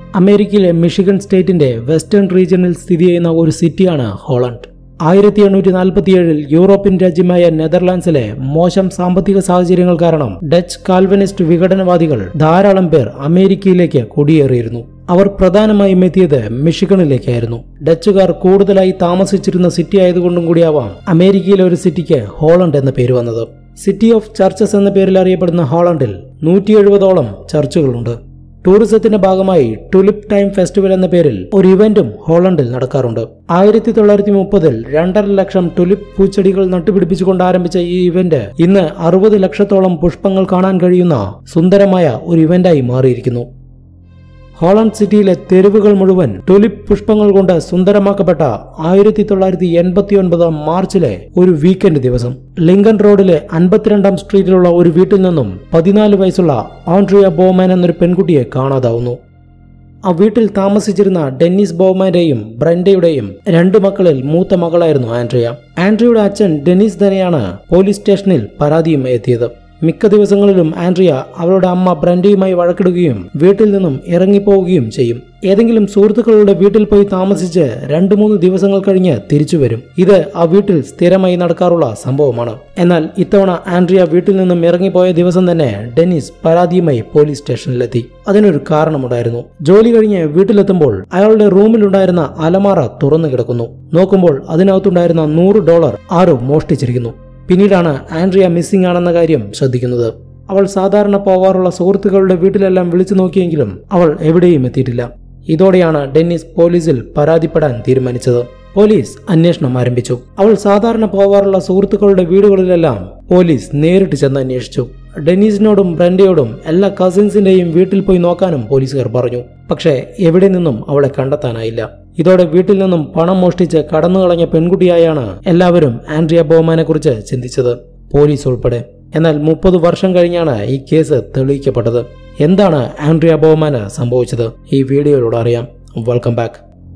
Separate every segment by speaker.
Speaker 1: അമേരിക്കയിലെ മിഷിഗൺ സ്റ്റേറ്റിന്റെ വെസ്റ്റേൺ റീജിയനിൽ സ്ഥിതി ചെയ്യുന്ന ഒരു സിറ്റിയാണ് ഹോളണ്ട് ആയിരത്തി എണ്ണൂറ്റി നാൽപ്പത്തിയേഴിൽ യൂറോപ്യൻ രാജ്യമായ നെതർലാൻഡ്സിലെ മോശം സാമ്പത്തിക സാഹചര്യങ്ങൾ കാരണം ഡച്ച് കാൽവനിസ്റ്റ് വിഘടനവാദികൾ ധാരാളം പേർ അമേരിക്കയിലേക്ക് കുടിയേറിയിരുന്നു അവർ പ്രധാനമായും എത്തിയത് മിഷിഗണിലേക്കായിരുന്നു ഡച്ചുകാർ കൂടുതലായി താമസിച്ചിരുന്ന സിറ്റി ആയതുകൊണ്ടും കൂടിയാവാം അമേരിക്കയിലെ ഒരു സിറ്റിക്ക് ഹോളണ്ട് എന്ന പേര് വന്നത് സിറ്റി ഓഫ് ചർച്ചസ് എന്ന പേരിൽ അറിയപ്പെടുന്ന ഹോളണ്ടിൽ നൂറ്റി എഴുപതോളം ചർച്ചുകളുണ്ട് ടൂറിസത്തിന്റെ ഭാഗമായി ടുലിപ്പ് ടൈം ഫെസ്റ്റിവൽ എന്ന പേരിൽ ഒരു ഇവന്റും ഹോളണ്ടിൽ നടക്കാറുണ്ട് ആയിരത്തി തൊള്ളായിരത്തി മുപ്പതിൽ രണ്ടര ലക്ഷം ടുലിപ്പ് പൂച്ചെടികൾ നട്ടുപിടിപ്പിച്ചുകൊണ്ട് ആരംഭിച്ച ഈ ഇവന്റ് ഇന്ന് അറുപത് ലക്ഷത്തോളം പുഷ്പങ്ങൾ കാണാൻ കഴിയുന്ന സുന്ദരമായ ഒരു ഇവന്റായി മാറിയിരിക്കുന്നു ഹോളണ്ട് സിറ്റിയിലെ തെരുവുകൾ മുഴുവൻ ടുലിപ്പ് പുഷ്പങ്ങൾ കൊണ്ട് സുന്ദരമാക്കപ്പെട്ട ആയിരത്തി തൊള്ളായിരത്തി എൺപത്തി ഒൻപത് മാർച്ചിലെ ഒരു വീക്കെൻഡ് ദിവസം ലിങ്കൺ റോഡിലെ അൻപത്തിരണ്ടാം സ്ട്രീറ്റിലുള്ള ഒരു വീട്ടിൽ നിന്നും പതിനാല് വയസ്സുള്ള ആൻഡ്രിയ ബോമാൻ എന്നൊരു പെൺകുട്ടിയെ കാണാതാവുന്നു ആ വീട്ടിൽ താമസിച്ചിരുന്ന ഡെന്നിസ് ബോമാന്റെയും ബ്രൻഡയുടെയും രണ്ടു മക്കളിൽ മൂത്ത മകളായിരുന്നു ആൻഡ്രിയ ആൻഡ്രിയയുടെ അച്ഛൻ ഡെന്നിസ് തന്നെയാണ് പോലീസ് സ്റ്റേഷനിൽ പരാതിയും എത്തിയത് മിക്ക ദിവസങ്ങളിലും ആൻഡ്രിയ അവളുടെ അമ്മ ബ്രൻഡയുമായി വഴക്കിടുകയും വീട്ടിൽ നിന്നും ഇറങ്ങിപ്പോവുകയും ചെയ്യും ഏതെങ്കിലും സുഹൃത്തുക്കളുടെ വീട്ടിൽ പോയി താമസിച്ച് രണ്ടു മൂന്ന് ദിവസങ്ങൾ കഴിഞ്ഞ് തിരിച്ചു വരും ഇത് ആ വീട്ടിൽ സ്ഥിരമായി നടക്കാറുള്ള സംഭവമാണ് എന്നാൽ ഇത്തവണ ആൻഡ്രിയ വീട്ടിൽ നിന്നും ഇറങ്ങിപ്പോയ ദിവസം തന്നെ ഡെന്നിസ് പരാതിയുമായി പോലീസ് സ്റ്റേഷനിലെത്തി അതിനൊരു കാരണമുണ്ടായിരുന്നു ജോലി കഴിഞ്ഞ് വീട്ടിലെത്തുമ്പോൾ അയാളുടെ റൂമിലുണ്ടായിരുന്ന അലമാറ തുറന്നു കിടക്കുന്നു നോക്കുമ്പോൾ അതിനകത്തുണ്ടായിരുന്ന നൂറ് ഡോളർ ആരോ മോഷ്ടിച്ചിരിക്കുന്നു പിന്നീടാണ് ആൻഡ്രിയ മിസ്സിംഗ് ആണെന്ന കാര്യം ശ്രദ്ധിക്കുന്നത് അവൾ സാധാരണ പോവാറുള്ള സുഹൃത്തുക്കളുടെ വീട്ടിലെല്ലാം വിളിച്ചു നോക്കിയെങ്കിലും അവൾ എവിടെയും എത്തിയിട്ടില്ല ഇതോടെയാണ് ഡെന്നിസ് പോലീസിൽ പരാതിപ്പെടാൻ തീരുമാനിച്ചത് പോലീസ് അന്വേഷണം ആരംഭിച്ചു അവൾ സാധാരണ പോവാറുള്ള സുഹൃത്തുക്കളുടെ വീടുകളിലെല്ലാം പോലീസ് നേരിട്ട് ചെന്ന് അന്വേഷിച്ചു ഡെന്നീസിനോടും ബ്രൻഡയോടും എല്ലാ കസിൻസിന്റെയും വീട്ടിൽ പോയി നോക്കാനും പോലീസുകാർ പറഞ്ഞു പക്ഷേ എവിടെ നിന്നും അവളെ കണ്ടെത്താനായില്ല ഇതോടെ വീട്ടിൽ നിന്നും പണം മോഷ്ടിച്ച് കടന്നുകളഞ്ഞ പെൺകുട്ടിയായാണ് എല്ലാവരും ആൻഡ്രിയ ബോമാനെ കുറിച്ച് ചിന്തിച്ചത് പോലീസ് ഉൾപ്പെടെ എന്നാൽ മുപ്പത് വർഷം കഴിഞ്ഞാണ് ഈ കേസ് തെളിയിക്കപ്പെട്ടത് എന്താണ് ആൻഡ്രിയ ബോമാന് സംഭവിച്ചത് ഈ വീഡിയോയിലൂടെ അറിയാം വെൽക്കം ബാക്ക്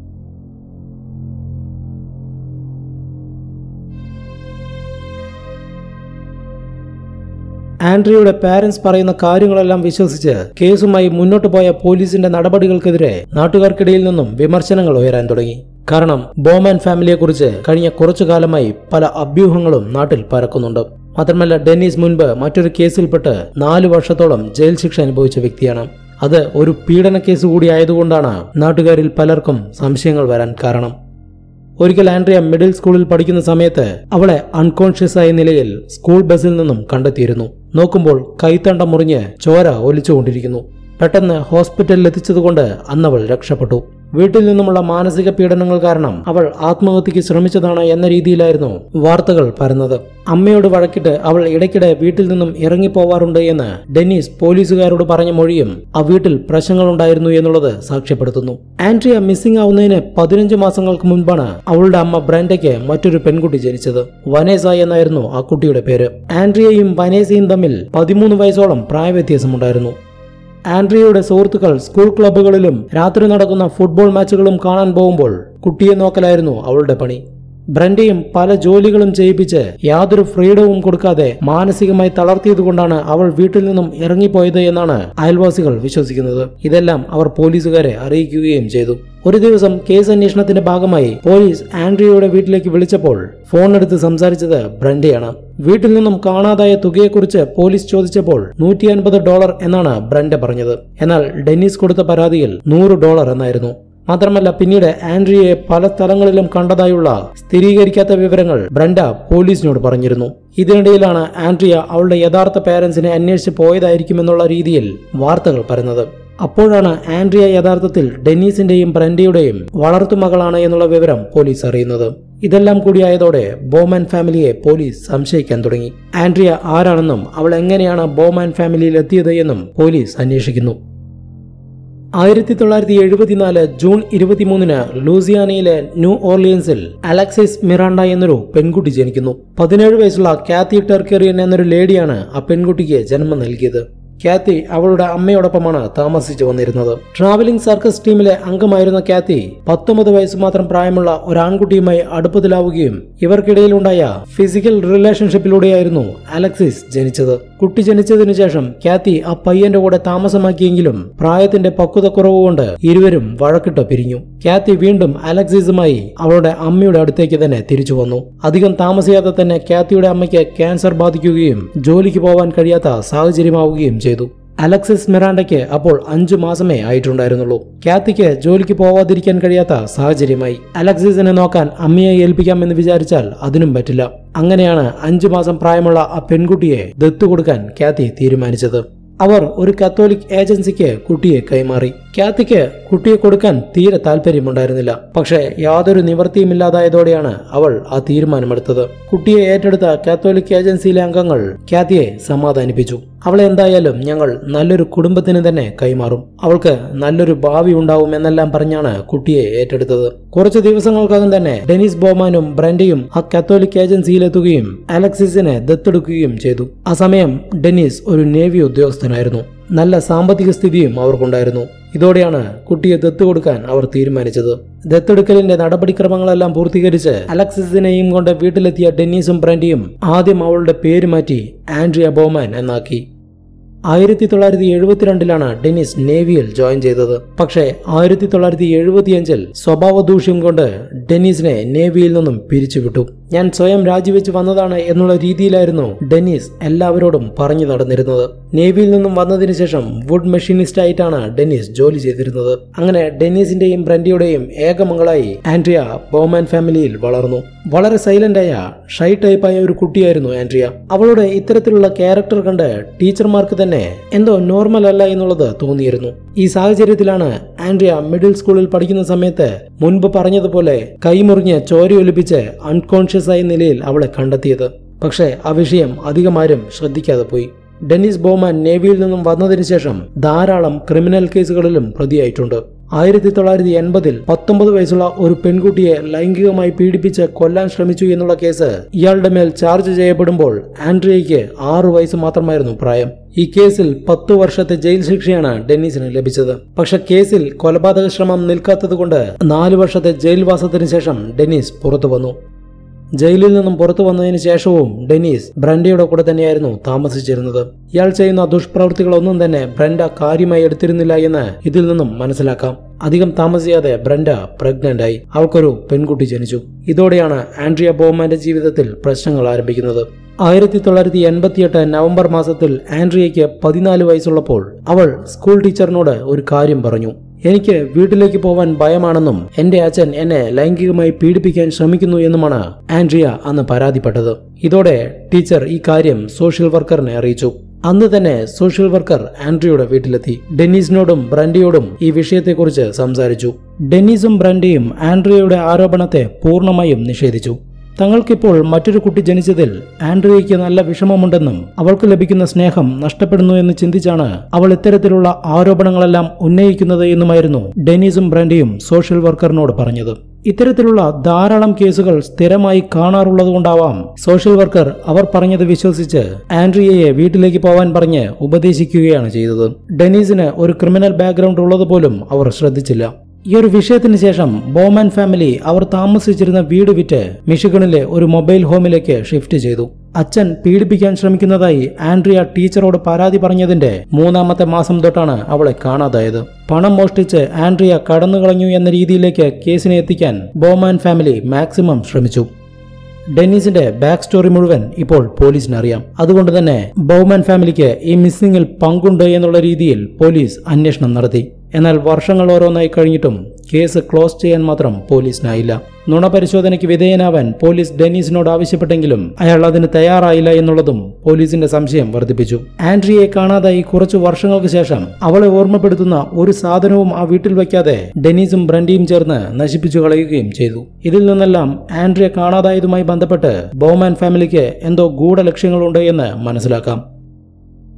Speaker 1: ആൻഡ്രിയുടെ പാരന്റ്സ് പറയുന്ന കാര്യങ്ങളെല്ലാം വിശ്വസിച്ച് കേസുമായി മുന്നോട്ട് പോയ പോലീസിന്റെ നടപടികൾക്കെതിരെ നാട്ടുകാർക്കിടയിൽ നിന്നും വിമർശനങ്ങൾ ഉയരാൻ തുടങ്ങി കാരണം ബോമാൻ ഫാമിലിയെക്കുറിച്ച് കഴിഞ്ഞ കുറച്ചു കാലമായി പല അഭ്യൂഹങ്ങളും നാട്ടിൽ പരക്കുന്നുണ്ട് മാത്രമല്ല ഡെന്നീസ് മുൻപ് മറ്റൊരു കേസിൽപ്പെട്ട് നാല് വർഷത്തോളം ജയിൽ ശിക്ഷ അനുഭവിച്ച വ്യക്തിയാണ് അത് ഒരു പീഡന കേസ് കൂടി ആയതുകൊണ്ടാണ് നാട്ടുകാരിൽ പലർക്കും സംശയങ്ങൾ വരാൻ കാരണം ഒരിക്കൽ ആൻഡ്രിയ മിഡിൽ സ്കൂളിൽ പഠിക്കുന്ന സമയത്ത് അവളെ അൺകോൺഷ്യസ് ആയ നിലയിൽ സ്കൂൾ ബസ്സിൽ നിന്നും കണ്ടെത്തിയിരുന്നു നോക്കുമ്പോൾ കൈത്തണ്ടം മുറിഞ്ഞ് ചോര ഒലിച്ചുകൊണ്ടിരിക്കുന്നു പെട്ടെന്ന് ഹോസ്പിറ്റലിൽ എത്തിച്ചതുകൊണ്ട് അന്നവൾ രക്ഷപ്പെട്ടു വീട്ടിൽ നിന്നുമുള്ള മാനസിക പീഡനങ്ങൾ കാരണം അവൾ ആത്മഹത്യക്ക് ശ്രമിച്ചതാണ് എന്ന രീതിയിലായിരുന്നു വാർത്തകൾ പരന്നത് അമ്മയോട് വഴക്കിട്ട് അവൾ ഇടയ്ക്കിടെ വീട്ടിൽ നിന്നും ഇറങ്ങിപ്പോവാറുണ്ട് എന്ന് ഡെന്നീസ് പോലീസുകാരോട് പറഞ്ഞ മൊഴിയും ആ വീട്ടിൽ പ്രശ്നങ്ങളുണ്ടായിരുന്നു എന്നുള്ളത് സാക്ഷ്യപ്പെടുത്തുന്നു ആൻഡ്രിയ മിസ്സിംഗ് ആവുന്നതിന് പതിനഞ്ച് മാസങ്ങൾക്ക് മുൻപാണ് അവളുടെ അമ്മ ബ്രാൻഡയ്ക്ക് മറ്റൊരു പെൺകുട്ടി ജനിച്ചത് വനേസ എന്നായിരുന്നു ആ കുട്ടിയുടെ പേര് ആൻഡ്രിയയും വനേസയും തമ്മിൽ പതിമൂന്ന് വയസ്സോളം പ്രായവ്യത്യാസമുണ്ടായിരുന്നു ആൻഡ്രിയയുടെ സുഹൃത്തുക്കൾ സ്കൂൾ ക്ലബ്ബുകളിലും രാത്രി നടക്കുന്ന ഫുട്ബോൾ മാച്ചുകളും കാണാൻ പോകുമ്പോൾ കുട്ടിയെ നോക്കലായിരുന്നു അവളുടെ പണി ബ്രൻഡയും പല ജോലികളും ചെയ്യിപ്പിച്ച് യാതൊരു ഫ്രീഡവും കൊടുക്കാതെ മാനസികമായി തളർത്തിയതുകൊണ്ടാണ് അവൾ വീട്ടിൽ നിന്നും ഇറങ്ങിപ്പോയത് എന്നാണ് അയൽവാസികൾ വിശ്വസിക്കുന്നത് ഇതെല്ലാം അവർ പോലീസുകാരെ അറിയിക്കുകയും ചെയ്തു ഒരു ദിവസം കേസ് അന്വേഷണത്തിന്റെ ഭാഗമായി പോലീസ് ആൻഡ്രിയയുടെ വീട്ടിലേക്ക് വിളിച്ചപ്പോൾ ഫോൺ എടുത്ത് സംസാരിച്ചത് ബ്രൻഡയാണ് വീട്ടിൽ നിന്നും കാണാതായ തുകയെക്കുറിച്ച് പോലീസ് ചോദിച്ചപ്പോൾ നൂറ്റി അൻപത് ഡോളർ എന്നാണ് ബ്രൻഡ പറഞ്ഞത് എന്നാൽ ഡെന്നീസ് കൊടുത്ത പരാതിയിൽ നൂറ് ഡോളർ എന്നായിരുന്നു മാത്രമല്ല പിന്നീട് ആൻഡ്രിയയെ പല സ്ഥലങ്ങളിലും കണ്ടതായുള്ള സ്ഥിരീകരിക്കാത്ത വിവരങ്ങൾ ബ്രൻഡ പോലീസിനോട് പറഞ്ഞിരുന്നു ഇതിനിടയിലാണ് ആൻഡ്രിയ അവളുടെ യഥാർത്ഥ പേരൻസിനെ അന്വേഷിച്ച് പോയതായിരിക്കുമെന്നുള്ള രീതിയിൽ വാർത്തകൾ പരന്നത് അപ്പോഴാണ് ആൻഡ്രിയ യഥാർത്ഥത്തിൽ ഡെന്നീസിന്റെയും ബ്രൻഡയുടെയും വളർത്തുമകളാണ് എന്നുള്ള വിവരം പോലീസ് അറിയുന്നത് ഇതെല്ലാം കൂടിയായതോടെ ബോമാൻ ഫാമിലിയെ പോലീസ് സംശയിക്കാൻ തുടങ്ങി ആൻഡ്രിയ ആരാണെന്നും അവൾ എങ്ങനെയാണ് ബോമാൻ ഫാമിലിയിൽ എത്തിയത് എന്നും പോലീസ് അന്വേഷിക്കുന്നു ആയിരത്തി തൊള്ളായിരത്തി എഴുപത്തിനാല് ജൂൺ ഇരുപത്തിമൂന്നിന് ലൂസിയാനയിലെ ന്യൂ ഓർലിയൻസിൽ അലക്സിസ് മിറാണ്ട എന്നൊരു പെൺകുട്ടി ജനിക്കുന്നു പതിനേഴ് വയസ്സുള്ള കാത്തി ടെർക്കേറിയൻ എന്നൊരു ലേഡിയാണ് ആ പെൺകുട്ടിക്ക് ജന്മം നൽകിയത് കാത്തി അവളുടെ അമ്മയോടൊപ്പമാണ് താമസിച്ചു വന്നിരുന്നത് ട്രാവലിംഗ് സർക്കസ് ടീമിലെ അംഗമായിരുന്ന കാത്തി പത്തൊമ്പത് വയസ്സ് മാത്രം പ്രായമുള്ള ഒരു ആൺകുട്ടിയുമായി അടുപ്പത്തിലാവുകയും ഇവർക്കിടയിലുണ്ടായ ഫിസിക്കൽ റിലേഷൻഷിപ്പിലൂടെയായിരുന്നു അലക്സിസ് ജനിച്ചത് കുട്ടി ജനിച്ചതിനു ശേഷം കാത്തി ആ പയ്യന്റെ കൂടെ താമസമാക്കിയെങ്കിലും പ്രായത്തിന്റെ പക്വതക്കുറവ് കൊണ്ട് ഇരുവരും വഴക്കിട്ട് പിരിഞ്ഞു കാത്തി വീണ്ടും അലക്സിസുമായി അവളുടെ അമ്മയുടെ അടുത്തേക്ക് തന്നെ തിരിച്ചു വന്നു അധികം താമസിയാതെ തന്നെ കാത്തിയുടെ അമ്മയ്ക്ക് ക്യാൻസർ ബാധിക്കുകയും ജോലിക്ക് പോവാൻ കഴിയാത്ത സാഹചര്യമാവുകയും ചെയ്തു അലക്സിസ് മിറാണ്ടയ്ക്ക് അപ്പോൾ അഞ്ചു മാസമേ ആയിട്ടുണ്ടായിരുന്നുള്ളൂ കാത്തിക്ക് ജോലിക്ക് പോവാതിരിക്കാൻ കഴിയാത്ത സാഹചര്യമായി അലക്സിസിനെ നോക്കാൻ അമ്മയെ ഏൽപ്പിക്കാമെന്ന് വിചാരിച്ചാൽ അതിനും പറ്റില്ല അങ്ങനെയാണ് അഞ്ചു മാസം പ്രായമുള്ള ആ പെൺകുട്ടിയെ ദത്തു കൊടുക്കാൻ കാത്തി തീരുമാനിച്ചത് അവർ ഒരു കത്തോലിക് ഏജൻസിക്ക് കുട്ടിയെ കൈമാറി കാത്തിക്ക് കുട്ടിയെ കൊടുക്കാൻ തീരെ താല്പര്യമുണ്ടായിരുന്നില്ല പക്ഷേ യാതൊരു നിവൃത്തിയുമില്ലാതായതോടെയാണ് അവൾ ആ തീരുമാനമെടുത്തത് കുട്ടിയെ ഏറ്റെടുത്ത കാത്തോലിക് ഏജൻസിയിലെ അംഗങ്ങൾ കാത്തിയെ സമാധാനിപ്പിച്ചു അവളെ എന്തായാലും ഞങ്ങൾ നല്ലൊരു കുടുംബത്തിന് തന്നെ കൈമാറും അവൾക്ക് നല്ലൊരു ഭാവി ഉണ്ടാവും എന്നെല്ലാം പറഞ്ഞാണ് കുട്ടിയെ ഏറ്റെടുത്തത് കുറച്ചു ദിവസങ്ങൾക്കകം തന്നെ ഡെനിസ് ബോമാനും ബ്രൻഡയും ആ കത്തോലിക് ഏജൻസിയിലെത്തുകയും അലക്സിസിനെ ദത്തെടുക്കുകയും ചെയ്തു ആ സമയം ഡെനിസ് ഒരു നേവി ഉദ്യോഗസ്ഥനായിരുന്നു നല്ല സാമ്പത്തിക സ്ഥിതിയും അവർക്കുണ്ടായിരുന്നു ഇതോടെയാണ് കുട്ടിയെ ദത്ത് കൊടുക്കാൻ അവർ തീരുമാനിച്ചത് ദത്തെടുക്കലിന്റെ നടപടിക്രമങ്ങളെല്ലാം പൂർത്തീകരിച്ച് അലക്സിസിനെയും കൊണ്ട് വീട്ടിലെത്തിയ ഡെന്നീസും ബ്രൻഡിയും ആദ്യം അവളുടെ പേര് മാറ്റി ആൻഡ്രിയ ബോമാൻ എന്നാക്കി ആയിരത്തി തൊള്ളായിരത്തി എഴുപത്തിരണ്ടിലാണ് ഡെന്നിസ് നേവിയിൽ ജോയിൻ ചെയ്തത് പക്ഷേ ആയിരത്തി തൊള്ളായിരത്തി എഴുപത്തിയഞ്ചിൽ സ്വഭാവ ദൂഷ്യം കൊണ്ട് ഡെന്നീസിനെ നേവിയിൽ നിന്നും പിരിച്ചുവിട്ടു ഞാൻ സ്വയം രാജിവെച്ച് വന്നതാണ് എന്നുള്ള രീതിയിലായിരുന്നു ഡെന്നീസ് എല്ലാവരോടും പറഞ്ഞു നടന്നിരുന്നത് നേവിയിൽ നിന്നും വന്നതിന് ശേഷം വുഡ് മെഷീനിസ്റ്റ് ആയിട്ടാണ് ഡെന്നീസ് ജോലി ചെയ്തിരുന്നത് അങ്ങനെ ഡെന്നീസിന്റെയും ബ്രൻഡിയുടെയും ഏകമംഗളായി ആൻഡ്രിയ ബോമാൻ ഫാമിലിയിൽ വളർന്നു വളരെ സൈലന്റായ ഷൈ ടൈപ്പായ ഒരു കുട്ടിയായിരുന്നു ആൻഡ്രിയ അവളുടെ ഇത്തരത്തിലുള്ള ക്യാരക്ടർ കണ്ട് ടീച്ചർമാർക്ക് തന്നെ എന്തോ നോർമൽ അല്ല എന്നുള്ളത് തോന്നിയിരുന്നു ഈ സാഹചര്യത്തിലാണ് ആൻഡ്രിയ മിഡിൽ സ്കൂളിൽ പഠിക്കുന്ന സമയത്ത് മുൻപ് പറഞ്ഞതുപോലെ കൈമുറിഞ്ഞ് ചോരയൊലിപ്പിച്ച് അൺകോൺഷ്യസ് ആയ നിലയിൽ അവളെ കണ്ടെത്തിയത് പക്ഷേ ആ വിഷയം അധികമാരും ശ്രദ്ധിക്കാതെ പോയി ഡെന്നിസ് ബോമാൻ നേവിയിൽ നിന്നും വന്നതിന് ശേഷം ധാരാളം ക്രിമിനൽ കേസുകളിലും പ്രതിയായിട്ടുണ്ട് ആയിരത്തി തൊള്ളായിരത്തി എൺപതിൽ പത്തൊമ്പത് വയസ്സുള്ള ഒരു പെൺകുട്ടിയെ ലൈംഗികമായി പീഡിപ്പിച്ച് കൊല്ലാൻ ശ്രമിച്ചു എന്നുള്ള കേസ് ഇയാളുടെ മേൽ ചാർജ് ചെയ്യപ്പെടുമ്പോൾ ആൻഡ്രിയയ്ക്ക് ആറു വയസ്സ് മാത്രമായിരുന്നു പ്രായം ഈ കേസിൽ പത്തു വർഷത്തെ ജയിൽ ശിക്ഷയാണ് ഡെന്നീസിന് ലഭിച്ചത് പക്ഷെ കേസിൽ കൊലപാതക ശ്രമം നിൽക്കാത്തതുകൊണ്ട് നാലു വർഷത്തെ ജയിൽവാസത്തിന് ശേഷം ഡെന്നീസ് പുറത്തു വന്നു ജയിലിൽ നിന്നും പുറത്തു വന്നതിന് ശേഷവും ഡെനീസ് ബ്രൻഡയുടെ കൂടെ തന്നെയായിരുന്നു താമസിച്ചിരുന്നത് ഇയാൾ ചെയ്യുന്ന ദുഷ്പ്രവൃത്തികളൊന്നും തന്നെ ബ്രൻഡ കാര്യമായി എടുത്തിരുന്നില്ല എന്ന് ഇതിൽ നിന്നും മനസ്സിലാക്കാം അധികം താമസിയാതെ ബ്രൻഡ പ്രഗ്നന്റ് ആയി അവൾക്കൊരു പെൺകുട്ടി ജനിച്ചു ഇതോടെയാണ് ആൻഡ്രിയ ബോമാന്റെ ജീവിതത്തിൽ പ്രശ്നങ്ങൾ ആരംഭിക്കുന്നത് ആയിരത്തി തൊള്ളായിരത്തി എൺപത്തിയെട്ട് നവംബർ മാസത്തിൽ ആൻഡ്രിയയ്ക്ക് പതിനാല് വയസ്സുള്ളപ്പോൾ അവൾ സ്കൂൾ ടീച്ചറിനോട് ഒരു കാര്യം പറഞ്ഞു എനിക്ക് വീട്ടിലേക്ക് പോവാൻ ഭയമാണെന്നും എന്റെ അച്ഛൻ എന്നെ ലൈംഗികമായി പീഡിപ്പിക്കാൻ ശ്രമിക്കുന്നു എന്നുമാണ് ആൻഡ്രിയ അന്ന് പരാതിപ്പെട്ടത് ഇതോടെ ടീച്ചർ ഈ കാര്യം സോഷ്യൽ വർക്കറിനെ അറിയിച്ചു അന്ന് തന്നെ സോഷ്യൽ വർക്കർ ആൻഡ്രിയുടെ വീട്ടിലെത്തി ഡെന്നീസിനോടും ബ്രൻഡിയോടും ഈ വിഷയത്തെക്കുറിച്ച് സംസാരിച്ചു ഡെന്നീസും ബ്രൻഡിയും ആൻഡ്രിയയുടെ ആരോപണത്തെ പൂർണ്ണമായും നിഷേധിച്ചു തങ്ങൾക്കിപ്പോൾ മറ്റൊരു കുട്ടി ജനിച്ചതിൽ ആൻഡ്രിയയ്ക്ക് നല്ല വിഷമമുണ്ടെന്നും അവൾക്ക് ലഭിക്കുന്ന സ്നേഹം നഷ്ടപ്പെടുന്നു എന്ന് ചിന്തിച്ചാണ് അവൾ ഇത്തരത്തിലുള്ള ആരോപണങ്ങളെല്ലാം ഉന്നയിക്കുന്നത് എന്നുമായിരുന്നു ഡെനീസും ബ്രാൻഡിയും സോഷ്യൽ വർക്കറിനോട് പറഞ്ഞത് ഇത്തരത്തിലുള്ള ധാരാളം കേസുകൾ സ്ഥിരമായി കാണാറുള്ളതുകൊണ്ടാവാം സോഷ്യൽ വർക്കർ അവർ പറഞ്ഞത് വിശ്വസിച്ച് ആൻഡ്രിയയെ വീട്ടിലേക്ക് പോവാൻ പറഞ്ഞ് ഉപദേശിക്കുകയാണ് ചെയ്തത് ഡെനീസിന് ഒരു ക്രിമിനൽ ബാക്ക്ഗ്രൗണ്ട് ഉള്ളതുപോലും അവർ ശ്രദ്ധിച്ചില്ല ഈ ഒരു വിഷയത്തിന് ശേഷം ബോമാൻ ഫാമിലി അവർ താമസിച്ചിരുന്ന വീട് വിറ്റ് മിഷിഗണിലെ ഒരു മൊബൈൽ ഹോമിലേക്ക് ഷിഫ്റ്റ് ചെയ്തു അച്ഛൻ പീഡിപ്പിക്കാൻ ശ്രമിക്കുന്നതായി ആൻഡ്രിയ ടീച്ചറോട് പരാതി പറഞ്ഞതിന്റെ മൂന്നാമത്തെ മാസം തൊട്ടാണ് അവളെ കാണാതായത് പണം മോഷ്ടിച്ച് ആൻഡ്രിയ കടന്നുകളഞ്ഞു എന്ന രീതിയിലേക്ക് കേസിനെ എത്തിക്കാൻ ബോമാൻ ഫാമിലി മാക്സിമം ശ്രമിച്ചു ഡെന്നീസിന്റെ ബാക്ക് സ്റ്റോറി മുഴുവൻ ഇപ്പോൾ പോലീസിന് അറിയാം അതുകൊണ്ട് തന്നെ ബൗമാൻ ഫാമിലിക്ക് ഈ മിസ്സിംഗിൽ പങ്കുണ്ട് എന്നുള്ള രീതിയിൽ പോലീസ് അന്വേഷണം നടത്തി എന്നാൽ വർഷങ്ങൾ ഓരോന്നായി കഴിഞ്ഞിട്ടും കേസ് ക്ലോസ് ചെയ്യാൻ മാത്രം പോലീസിനായില്ല നുണ പരിശോധനയ്ക്ക് വിധേയനാവാൻ പോലീസ് ഡെന്നീസിനോട് ആവശ്യപ്പെട്ടെങ്കിലും അയാൾ അതിന് തയ്യാറായില്ല എന്നുള്ളതും പോലീസിന്റെ സംശയം വർദ്ധിപ്പിച്ചു ആൻഡ്രിയെ കാണാതായി കുറച്ചു വർഷങ്ങൾക്ക് ശേഷം അവളെ ഓർമ്മപ്പെടുത്തുന്ന ഒരു സാധനവും ആ വീട്ടിൽ വയ്ക്കാതെ ഡെന്നീസും ബ്രൻഡിയും ചേർന്ന് നശിപ്പിച്ചു കളയുകയും ചെയ്തു ഇതിൽ നിന്നെല്ലാം ആൻഡ്രിയ കാണാതായതുമായി ബന്ധപ്പെട്ട് ബോമാൻ ഫാമിലിക്ക് എന്തോ ഗൂഢലക്ഷ്യങ്ങളുണ്ട് എന്ന് മനസ്സിലാക്കാം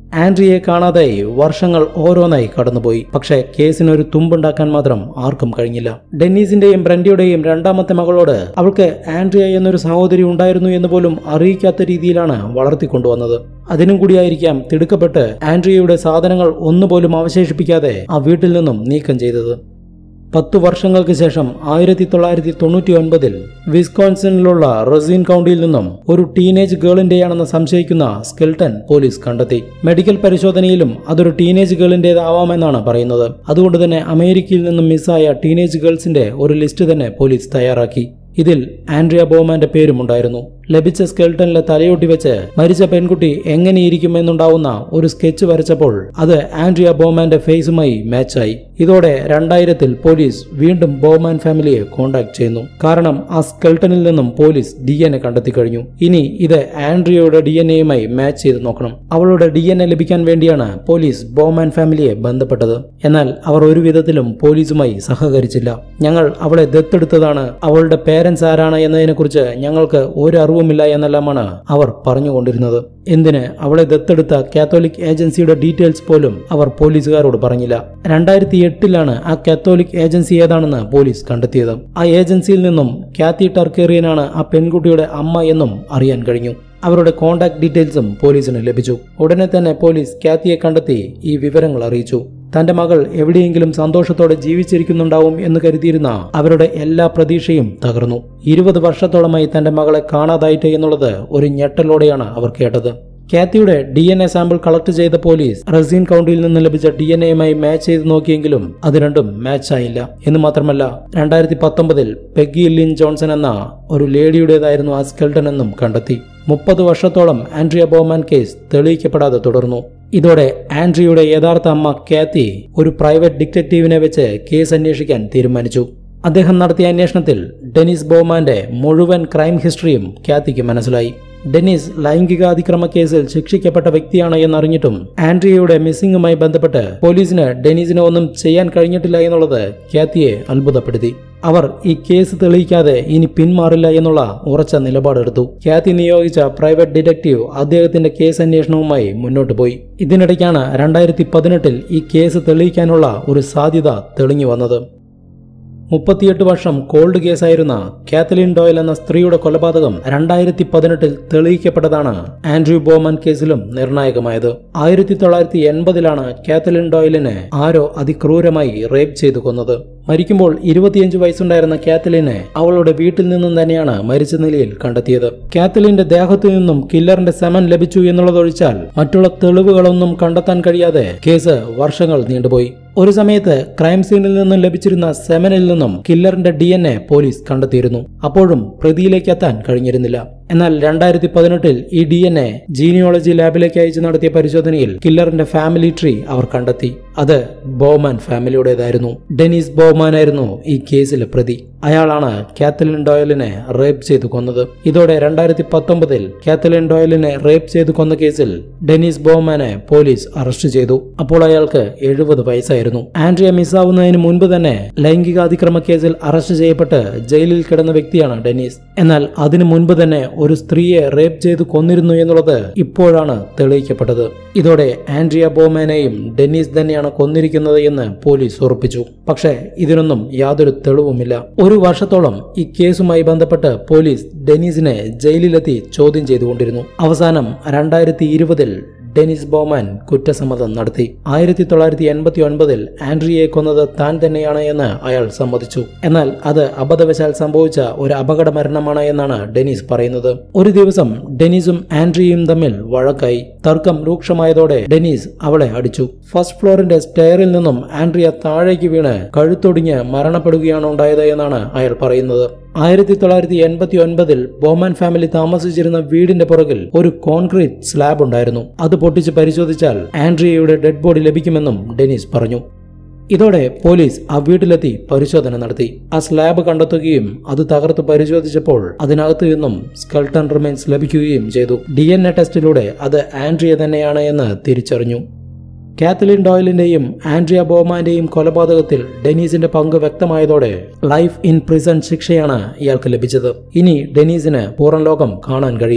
Speaker 1: ആൻഡ്രിയെ കാണാതായി വർഷങ്ങൾ ഓരോന്നായി കടന്നുപോയി പക്ഷേ കേസിനൊരു തുമ്പുണ്ടാക്കാൻ മാത്രം ആർക്കും കഴിഞ്ഞില്ല ഡെന്നീസിന്റെയും ബ്രൻഡിയുടെയും രണ്ടാമത്തെ മകളോട് അവൾക്ക് ആൻഡ്രിയ എന്നൊരു സഹോദരി ഉണ്ടായിരുന്നു എന്ന് പോലും അറിയിക്കാത്ത രീതിയിലാണ് വളർത്തിക്കൊണ്ടുവന്നത് അതിനും കൂടിയായിരിക്കാം തിടുക്കപ്പെട്ട് ആൻഡ്രിയയുടെ സാധനങ്ങൾ ഒന്നുപോലും അവശേഷിപ്പിക്കാതെ ആ വീട്ടിൽ നിന്നും നീക്കം ചെയ്തത് പത്തു വർഷങ്ങൾക്ക് ശേഷം ആയിരത്തി തൊള്ളായിരത്തി തൊണ്ണൂറ്റി ഒൻപതിൽ വിസ്കോൺസിനിലുള്ള റസീൻ കൗണ്ടിയിൽ നിന്നും ഒരു ടീനേജ് ഗേളിന്റെയാണെന്ന് സംശയിക്കുന്ന സ്കെൽട്ടൻ പോലീസ് കണ്ടെത്തി മെഡിക്കൽ പരിശോധനയിലും അതൊരു ടീനേജ് ഗേളിന്റേതാവാമെന്നാണ് പറയുന്നത് അതുകൊണ്ട് തന്നെ അമേരിക്കയിൽ നിന്നും മിസ്സായ ടീനേജ് ഗേൾസിന്റെ ഒരു ലിസ്റ്റ് തന്നെ പോലീസ് തയ്യാറാക്കി ഇതിൽ ആൻഡ്രിയ ബോമാന്റെ പേരുമുണ്ടായിരുന്നു ലഭിച്ച സ്കെൽട്ടനിലെ തലയൊട്ടി വെച്ച് മരിച്ച പെൺകുട്ടി എങ്ങനെയിരിക്കുമെന്നുണ്ടാവുന്ന ഒരു സ്കെച്ച് വരച്ചപ്പോൾ അത് ആൻഡ്രിയ ബോമാന്റെ ഫേസുമായി മാച്ചായി ഇതോടെ രണ്ടായിരത്തിൽ പോലീസ് വീണ്ടും ബോമാൻ ഫാമിലിയെ കോണ്ടാക്ട് ചെയ്യുന്നു കാരണം ആ സ്കെൽട്ടനിൽ നിന്നും പോലീസ് ഡി എൻ എ കണ്ടെത്തി കഴിഞ്ഞു ഇനി ഇത് ആൻഡ്രിയയുടെ ഡി എൻ എയുമായി മാച്ച് ചെയ്ത് നോക്കണം അവളുടെ ഡി എൻ എ ലഭിക്കാൻ വേണ്ടിയാണ് പോലീസ് ബോമാൻ ഫാമിലിയെ ബന്ധപ്പെട്ടത് എന്നാൽ അവർ ഒരു വിധത്തിലും പോലീസുമായി സഹകരിച്ചില്ല ഞങ്ങൾ അവളെ ദത്തെടുത്തതാണ് അവളുടെ പേരൻസ് ആരാണ് എന്നതിനെക്കുറിച്ച് ഞങ്ങൾക്ക് ഒരു അറിവുമില്ല എന്നെല്ലാമാണ് അവർ പറഞ്ഞുകൊണ്ടിരുന്നത് എന്തിന് അവളെ ദത്തെടുത്ത കാത്തോലിക് ഏജൻസിയുടെ ഡീറ്റെയിൽസ് പോലും അവർ പോലീസുകാരോട് പറഞ്ഞില്ല രണ്ടായിരത്തി എട്ടിലാണ് ആ കാത്തോലിക് ഏജൻസി ഏതാണെന്ന് പോലീസ് കണ്ടെത്തിയത് ആ ഏജൻസിയിൽ നിന്നും കാത്തി ടർക്കേറിയനാണ് ആ പെൺകുട്ടിയുടെ അമ്മ എന്നും അറിയാൻ കഴിഞ്ഞു അവരുടെ കോണ്ടാക്ട് ഡീറ്റെയിൽസും പോലീസിന് ലഭിച്ചു ഉടനെ തന്നെ പോലീസ് കാത്തിയെ കണ്ടെത്തി ഈ വിവരങ്ങൾ അറിയിച്ചു തന്റെ മകൾ എവിടെയെങ്കിലും സന്തോഷത്തോടെ ജീവിച്ചിരിക്കുന്നുണ്ടാവും എന്ന് കരുതിയിരുന്ന അവരുടെ എല്ലാ പ്രതീക്ഷയും തകർന്നു ഇരുപത് വർഷത്തോളമായി തന്റെ മകളെ കാണാതായിട്ട് എന്നുള്ളത് ഒരു ഞെട്ടലോടെയാണ് അവർ കേട്ടത് കാത്തിയുടെ D N A sample collect ചെയ്ത പോലീസ് റസീൻ കൗണ്ടിയിൽ നിന്ന് ലഭിച്ച ഡി എൻ എയുമായി മാച്ച് ചെയ്ത് നോക്കിയെങ്കിലും അത് രണ്ടും മാച്ച് ആയില്ല എന്ന് മാത്രമല്ല രണ്ടായിരത്തി പത്തൊമ്പതിൽ പെഗ്ഗി ലിൻ ജോൺസൺ എന്ന ഒരു ലേഡിയുടേതായിരുന്നു ആ സ്കെൽട്ടൻ എന്നും കണ്ടെത്തി മുപ്പത് വർഷത്തോളം ആൻഡ്രിയ ബോമാൻ കേസ് തെളിയിക്കപ്പെടാതെ തുടർന്നു ഇതോടെ ആൻഡ്രിയുടെ യഥാർത്ഥ അമ്മ കാത്തി ഒരു പ്രൈവറ്റ് ഡിറ്റക്റ്റീവിനെ വെച്ച് കേസ് അന്വേഷിക്കാൻ തീരുമാനിച്ചു അദ്ദേഹം നടത്തിയ അന്വേഷണത്തിൽ ഡെനിസ് ബോമാന്റെ മുഴുവൻ ക്രൈം ഹിസ്റ്ററിയും കാത്തിക്ക് മനസ്സിലായി ഡെന്നിസ് ലൈംഗികാതിക്രമ കേസിൽ ശിക്ഷിക്കപ്പെട്ട വ്യക്തിയാണ് എന്നറിഞ്ഞിട്ടും ആൻഡ്രിയയുടെ മിസ്സിംഗുമായി ബന്ധപ്പെട്ട് പോലീസിന് ഡെനീസിന് ഒന്നും ചെയ്യാൻ കഴിഞ്ഞിട്ടില്ല എന്നുള്ളത് കാത്തിയെ അത്ഭുതപ്പെടുത്തി അവർ ഈ കേസ് തെളിയിക്കാതെ ഇനി പിന്മാറില്ല എന്നുള്ള ഉറച്ച നിലപാടെടുത്തു കാത്തി നിയോഗിച്ച പ്രൈവറ്റ് ഡിറ്റക്റ്റീവ് അദ്ദേഹത്തിന്റെ കേസ് അന്വേഷണവുമായി മുന്നോട്ട് പോയി ഇതിനിടയ്ക്കാണ് രണ്ടായിരത്തി പതിനെട്ടിൽ ഈ കേസ് തെളിയിക്കാനുള്ള ഒരു സാധ്യത തെളിഞ്ഞു വന്നത് മുപ്പത്തിയെട്ട് വർഷം കോൾഡ് കേസായിരുന്ന കാത്തലിൻ ഡോയൽ എന്ന സ്ത്രീയുടെ കൊലപാതകം രണ്ടായിരത്തി പതിനെട്ടിൽ തെളിയിക്കപ്പെട്ടതാണ് ആൻഡ്രൂ ബോമൻ കേസിലും നിർണായകമായത് ആയിരത്തി തൊള്ളായിരത്തി എൺപതിലാണ് കാത്തലിൻ ഡോയലിനെ ആരോ അതിക്രൂരമായി റേപ്പ് ചെയ്തു കൊന്നത് മരിക്കുമ്പോൾ ഇരുപത്തിയഞ്ച് വയസ്സുണ്ടായിരുന്ന കാത്തലിനെ അവളുടെ വീട്ടിൽ നിന്നും തന്നെയാണ് മരിച്ച നിലയിൽ കണ്ടെത്തിയത് കാത്തലിന്റെ ദേഹത്തു നിന്നും കില്ലറിന്റെ സെമൻ ലഭിച്ചു എന്നുള്ളതൊഴിച്ചാൽ മറ്റുള്ള തെളിവുകളൊന്നും കണ്ടെത്താൻ കഴിയാതെ കേസ് വർഷങ്ങൾ നീണ്ടുപോയി ഒരു സമയത്ത് ക്രൈം സീനിൽ നിന്നും ലഭിച്ചിരുന്ന സെമനിൽ നിന്നും കില്ലറിന്റെ ഡി എൻ എ പോലീസ് കണ്ടെത്തിയിരുന്നു അപ്പോഴും പ്രതിയിലേക്ക് എത്താൻ കഴിഞ്ഞിരുന്നില്ല എന്നാൽ രണ്ടായിരത്തി പതിനെട്ടിൽ ഈ ഡി എൻ എ ജീനിയോളജി ലാബിലേക്ക് അയച്ചു നടത്തിയ പരിശോധനയിൽ കില്ലറിന്റെ ഫാമിലി ട്രീ അവർ കണ്ടെത്തി അത് ബോമാൻ ഫാമിലിയുടേതായിരുന്നു ഡെനീസ് ബോമാൻ ആയിരുന്നു ഈ കേസിലെ പ്രതി അയാളാണ് കാത്തലിൻ ഡോയലിനെ റേപ്പ് ചെയ്തു കൊന്നത് ഇതോടെ രണ്ടായിരത്തി പത്തൊമ്പതിൽ കാത്തലിൻ ഡോയലിനെ റേപ്പ് ചെയ്തു കൊന്ന കേസിൽ ഡെനീസ് ബോമാനെ പോലീസ് അറസ്റ്റ് ചെയ്തു അപ്പോൾ അയാൾക്ക് എഴുപത് വയസ്സായിരുന്നു ആൻഡ്രിയ മിസ്സാവുന്നതിന് മുൻപ് തന്നെ ലൈംഗികാതിക്രമ കേസിൽ അറസ്റ്റ് ചെയ്യപ്പെട്ട് ജയിലിൽ കിടന്ന വ്യക്തിയാണ് ഡെനീസ് എന്നാൽ അതിനു മുൻപ് തന്നെ ഒരു സ്ത്രീയെ റേപ്പ് ചെയ്തു കൊന്നിരുന്നു എന്നുള്ളത് ഇപ്പോഴാണ് തെളിയിക്കപ്പെട്ടത് ഇതോടെ ആൻഡ്രിയ ബോമാനെയും ഡെന്നീസ് തന്നെയാണ് കൊന്നിരിക്കുന്നത് എന്ന് പോലീസ് ഉറപ്പിച്ചു പക്ഷേ ഇതിനൊന്നും യാതൊരു തെളിവുമില്ല ഒരു വർഷത്തോളം ഈ കേസുമായി ബന്ധപ്പെട്ട് പോലീസ് ഡെനീസിനെ ജയിലിലെത്തി ചോദ്യം ചെയ്തുകൊണ്ടിരുന്നു അവസാനം രണ്ടായിരത്തി ഇരുപതിൽ ഡെനിസ് ബോമാൻ കുറ്റസമ്മതം നടത്തി ആയിരത്തി തൊള്ളായിരത്തി എൺപത്തി ഒൻപതിൽ ആൻഡ്രിയെ കൊന്നത് താൻ തന്നെയാണ് എന്ന് അയാൾ സമ്മതിച്ചു എന്നാൽ അത് അബദ്ധവശാൽ സംഭവിച്ച ഒരു അപകട മരണമാണ് എന്നാണ് ഡെനീസ് പറയുന്നത് ഒരു ദിവസം ഡെനീസും ആൻഡ്രിയും തമ്മിൽ വഴക്കായി തർക്കം രൂക്ഷമായതോടെ ഡെനീസ് അവളെ അടിച്ചു ഫസ്റ്റ് ഫ്ലോറിന്റെ സ്റ്റെയറിൽ നിന്നും ആൻഡ്രിയ താഴേക്ക് വീണ് കഴുത്തൊടിഞ്ഞ് മരണപ്പെടുകയാണ് ഉണ്ടായത് എന്നാണ് അയാൾ പറയുന്നത് ആയിരത്തി തൊള്ളായിരത്തി എൺപത്തി ഒൻപതിൽ ബോമാൻ ഫാമിലി താമസിച്ചിരുന്ന വീടിന്റെ പുറകിൽ ഒരു കോൺക്രീറ്റ് സ്ലാബ് ഉണ്ടായിരുന്നു അത് പൊട്ടിച്ച് പരിശോധിച്ചാൽ ആൻഡ്രിയയുടെ ഡെഡ് ബോഡി ലഭിക്കുമെന്നും ഡെനീസ് പറഞ്ഞു ഇതോടെ പോലീസ് ആ വീട്ടിലെത്തി പരിശോധന നടത്തി ആ സ്ലാബ് കണ്ടെത്തുകയും അത് തകർത്ത് പരിശോധിച്ചപ്പോൾ അതിനകത്ത് നിന്നും സ്കൾട്ടൺ റിമൈൻസ് ലഭിക്കുകയും ചെയ്തു ഡി എൻ എ ടെസ്റ്റിലൂടെ അത് ആൻഡ്രിയ തന്നെയാണ് എന്ന് തിരിച്ചറിഞ്ഞു കാത്തലിൻ ഡോയലിന്റെയും ആൻഡ്രിയ ബോമാന്റെയും കൊലപാതകത്തിൽ ഡെനീസിന്റെ പങ്ക് വ്യക്തമായതോടെ ലൈഫ് ഇൻ പ്രിസൺ ശിക്ഷയാണ് ഇയാൾക്ക് ലഭിച്ചത് ഇനി ഡെനീസിന് പുറം ലോകം കാണാൻ കഴിയില്ല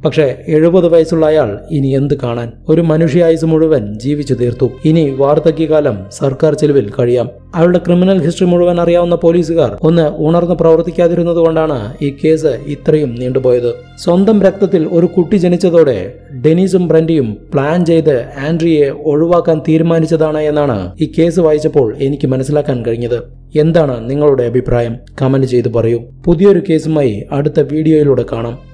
Speaker 1: പക്ഷേ എഴുപത് വയസ്സുള്ള അയാൾ ഇനി എന്ത് കാണാൻ ഒരു മനുഷ്യായുസ് മുഴുവൻ ജീവിച്ചു തീർത്തു ഇനി വാർദ്ധക്യകാലം സർക്കാർ ചെലവിൽ കഴിയാം അയാളുടെ ക്രിമിനൽ ഹിസ്റ്ററി മുഴുവൻ അറിയാവുന്ന പോലീസുകാർ ഒന്ന് ഉണർന്ന് പ്രവർത്തിക്കാതിരുന്നത് കൊണ്ടാണ് ഈ കേസ് ഇത്രയും നീണ്ടുപോയത് സ്വന്തം രക്തത്തിൽ ഒരു കുട്ടി ജനിച്ചതോടെ ഡെനീസും ബ്രൻഡിയും പ്ലാൻ ചെയ്ത് ആൻഡ്രിയെ ഒഴിവാക്കാൻ തീരുമാനിച്ചതാണ് എന്നാണ് ഈ കേസ് വായിച്ചപ്പോൾ എനിക്ക് മനസ്സിലാക്കാൻ കഴിഞ്ഞത് എന്താണ് നിങ്ങളുടെ അഭിപ്രായം കമന്റ് ചെയ്ത് പറയൂ പുതിയൊരു കേസുമായി അടുത്ത വീഡിയോയിലൂടെ കാണാം